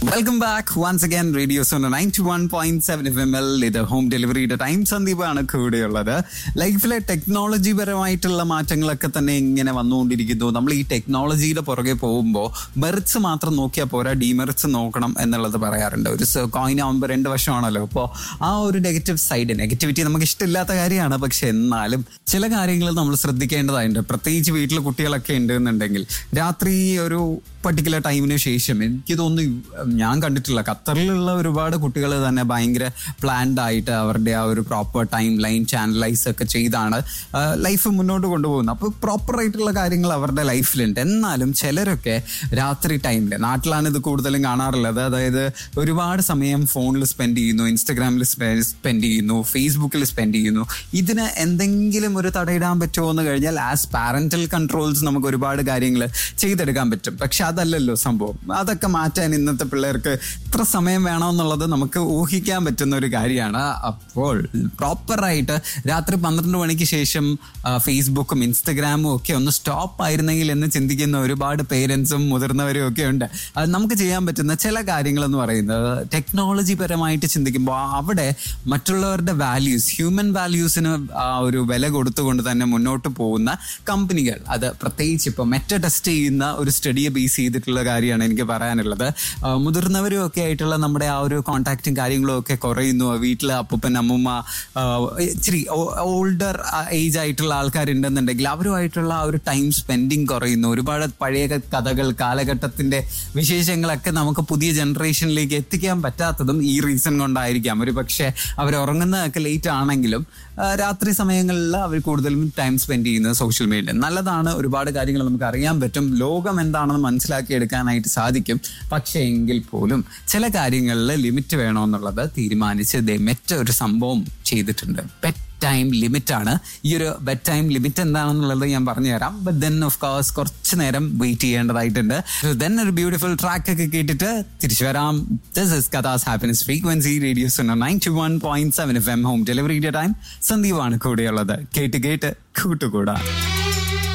welcome back once again radio zone ninety one point seven F M L ഇത് home ഡെലിവറിയുടെ time സന്ദീപാണ് കൂടെയുള്ളത് ലൈഫിലെ ടെക്നോളജി പരമായിട്ടുള്ള മാറ്റങ്ങളൊക്കെ തന്നെ ഇങ്ങനെ വന്നുകൊണ്ടിരിക്കുന്നു നമ്മൾ ഈ ടെക്നോളജിയുടെ പുറകെ പോകുമ്പോൾ മെറിറ്റ്സ് മാത്രം നോക്കിയാൽ പോരാ ഡിമെറിറ്റ്സ് നോക്കണം എന്നുള്ളത് പറയാറുണ്ട് ഒരു കോയിൻ ആകുമ്പോൾ രണ്ട് വശമാണല്ലോ അപ്പോൾ ആ ഒരു നെഗറ്റീവ് സൈഡ് നെഗറ്റിവിറ്റി നമുക്ക് ഇഷ്ടമില്ലാത്ത കാര്യമാണ് പക്ഷെ എന്നാലും ചില കാര്യങ്ങൾ നമ്മൾ ശ്രദ്ധിക്കേണ്ടതായിട്ടുണ്ട് പ്രത്യേകിച്ച് വീട്ടിൽ കുട്ടികളൊക്കെ ഉണ്ട് എന്നുണ്ടെങ്കിൽ രാത്രി ഒരു പർട്ടിക്കുലർ ടൈമിന് ശേഷം എനിക്ക് തോന്നുന്നു ഞാൻ കണ്ടിട്ടില്ല ഖത്തറിലുള്ള ഒരുപാട് കുട്ടികൾ തന്നെ ഭയങ്കര പ്ലാൻഡ് ആയിട്ട് അവരുടെ ആ ഒരു പ്രോപ്പർ ടൈം ലൈൻ ചാനലൈസ് ഒക്കെ ചെയ്താണ് ലൈഫ് മുന്നോട്ട് കൊണ്ടുപോകുന്നത് അപ്പോൾ പ്രോപ്പർ ആയിട്ടുള്ള കാര്യങ്ങൾ അവരുടെ ലൈഫിലുണ്ട് എന്നാലും ചിലരൊക്കെ രാത്രി ടൈമിൽ നാട്ടിലാണ് ഇത് കൂടുതലും കാണാറുള്ളത് അതായത് ഒരുപാട് സമയം ഫോണിൽ സ്പെൻഡ് ചെയ്യുന്നു ഇൻസ്റ്റഗ്രാമിൽ സ്പെൻഡ് ചെയ്യുന്നു ഫേസ്ബുക്കിൽ സ്പെൻഡ് ചെയ്യുന്നു ഇതിന് എന്തെങ്കിലും ഒരു തടയിടാൻ പറ്റുമോ എന്ന് കഴിഞ്ഞാൽ ആസ് പാരന്റൽ കൺട്രോൾസ് നമുക്ക് ഒരുപാട് കാര്യങ്ങൾ ചെയ്തെടുക്കാൻ പറ്റും പക്ഷെ അതല്ലല്ലോ സംഭവം അതൊക്കെ മാറ്റാൻ ഇന്നത്തെ പിള്ളേർക്ക് ഇത്ര സമയം വേണമെന്നുള്ളത് നമുക്ക് ഊഹിക്കാൻ പറ്റുന്ന ഒരു കാര്യമാണ് അപ്പോൾ പ്രോപ്പറായിട്ട് രാത്രി പന്ത്രണ്ട് മണിക്ക് ശേഷം ആ, ഫേസ്ബുക്കും ഇൻസ്റ്റഗ്രാമും ഒക്കെ ഒന്ന് സ്റ്റോപ്പ് ആയിരുന്നെങ്കിൽ എന്ന് ചിന്തിക്കുന്ന ഒരുപാട് പേരൻസും മുതിർന്നവരും ഒക്കെ ഉണ്ട് അത് നമുക്ക് ചെയ്യാൻ പറ്റുന്ന ചില കാര്യങ്ങൾ എന്ന് പറയുന്നത് ടെക്നോളജി പരമായിട്ട് ചിന്തിക്കുമ്പോൾ അവിടെ മറ്റുള്ളവരുടെ വാല്യൂസ് ഹ്യൂമൻ വാല്യൂസിന് ആ ഒരു വില കൊടുത്തുകൊണ്ട് തന്നെ മുന്നോട്ട് പോകുന്ന കമ്പനികൾ അത് പ്രത്യേകിച്ച് ഇപ്പോൾ മെറ്റ ടെസ്റ്റ് ചെയ്യുന്ന ഒരു സ്റ്റഡിയെ ബേസ് ചെയ്തിട്ടുള്ള കാര്യമാണ് എനിക്ക് പറയാനുള്ളത് ആ, മുതിർന്നവരും ഒക്കെ ആയിട്ടുള്ള നമ്മുടെ ആ ഒരു കോണ്ടാക്റ്റും കാര്യങ്ങളും ഒക്കെ കുറയുന്നു വീട്ടിലെ അപ്പൂപ്പൻ അമ്മൂമ്മ ആ, ഇച്ചിരി ഓൾഡർ ഏജ് ആയിട്ടുള്ള ആൾക്കാരുണ്ടെന്നുണ്ടെങ്കിൽ അവരുമായിട്ടുള്ള ആ ഒരു ടൈം സ്പെൻഡിങ് കുറയുന്നു ഒരുപാട് പഴയ കഥകൾ കാലഘട്ടത്തിന്റെ വിശേഷങ്ങളൊക്കെ നമുക്ക് പുതിയ ജനറേഷനിലേക്ക് എത്തിക്കാൻ പറ്റാത്തതും ഈ റീസൺ കൊണ്ടായിരിക്കാം ഒരു പക്ഷേ അവർ ഉറങ്ങുന്നതൊക്കെ ലേറ്റ് ആണെങ്കിലും ആ, രാത്രി സമയങ്ങളിൽ അവർ കൂടുതലും ടൈം സ്പെൻഡ് ചെയ്യുന്നത് സോഷ്യൽ മീഡിയ നല്ലതാണ് ഒരുപാട് കാര്യങ്ങൾ നമുക്ക് അറിയാൻ പറ്റും ലോകം എന്താണെന്ന് മനസ്സിലാക്കി എടുക്കാനായിട്ട് സാധിക്കും പക്ഷേ എങ്കിൽ പോലും ചില കാര്യങ്ങളിൽ ലിമിറ്റ് വേണമെന്നുള്ളത് തീരുമാനിച്ച് ദേ മെറ്റ ഒരു സംഭവം ചെയ്തിട്ടുണ്ട് പെറ്റ് ടൈം ലിമിറ്റ് ആണ് ഈ ഒരു ബെഡ് ടൈം ലിമിറ്റ് എന്താണെന്നുള്ളത് ഞാൻ പറഞ്ഞു തരാം ബട്ട് ദെൻ ഓഫ് കോഴ്സ് കുറച്ച് നേരം വെയിറ്റ് ചെയ്യേണ്ടതായിട്ടുണ്ട് ദെൻ ഒരു ബ്യൂട്ടിഫുൾ ട്രാക്ക് ഒക്കെ കേട്ടിട്ട് തിരിച്ചു വരാം ദിസ് ഇസ് കഥാസ് happiness frequency radio's ninety one point seven F M home ഡെലിവറിയുടെ ടൈം സന്ദീപാണ് കൂടെയുള്ളത് കേട്ട് കേട്ട് കൂട്ടുകൂടാ